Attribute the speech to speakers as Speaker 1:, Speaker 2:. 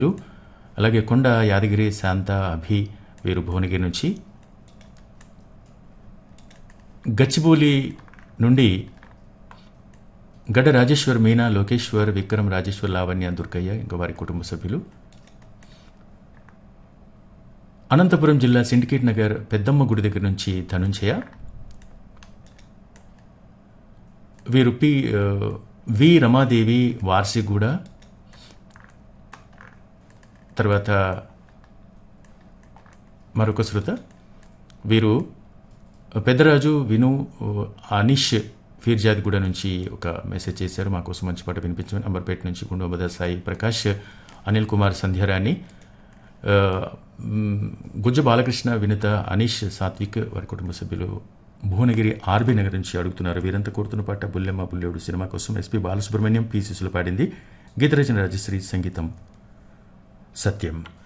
Speaker 1: అలాగే కొండ యాదగిరి శాంత అభి వీరు భువనగిరి నుంచి గచ్చిబౌలి నుండి గడ్డ రాజేశ్వర్ మీనా లోకేశ్వర్ విక్రమ్ రాజేశ్వర్ లావణ్య దుర్గయ్య ఇంకా వారి కుటుంబ సభ్యులు అనంతపురం జిల్లా సిండికేట్ నగర్ పెద్దమ్మ గుడి దగ్గర నుంచి ధనుంజయ వీరు పి ఆ, వి రమాదేవి వార్సిగూడ తర్వాత మరొక శృత వీరు పెద్దరాజు విను అనిష్ ఫీర్జాద్గూడ నుంచి ఒక మెసేజ్ చేశారు మా కోసం మంచి పాట వినిపించమని అంబర్పేట నుంచి గుండోబద సాయి ప్రకాష్ అనిల్ కుమార్ సంధ్యారాణి ఆ, మ్, గుజ్జ బాలకృష్ణ వినిత అనీష్ సాత్విక్ వారి కుటుంబ సభ్యులు భువనగిరి ఆర్బీ నగర్ నుంచి అడుగుతున్నారు వీరంతా కోరుతున్న పాట బుల్లెమ్మ బుల్లెవుడు సినిమా కోసం ఎస్పి బాలసుబ్రహ్మణ్యం పి శిశులు పాడింది గీతరచన రాజశ్రీ సంగీతం సత్యం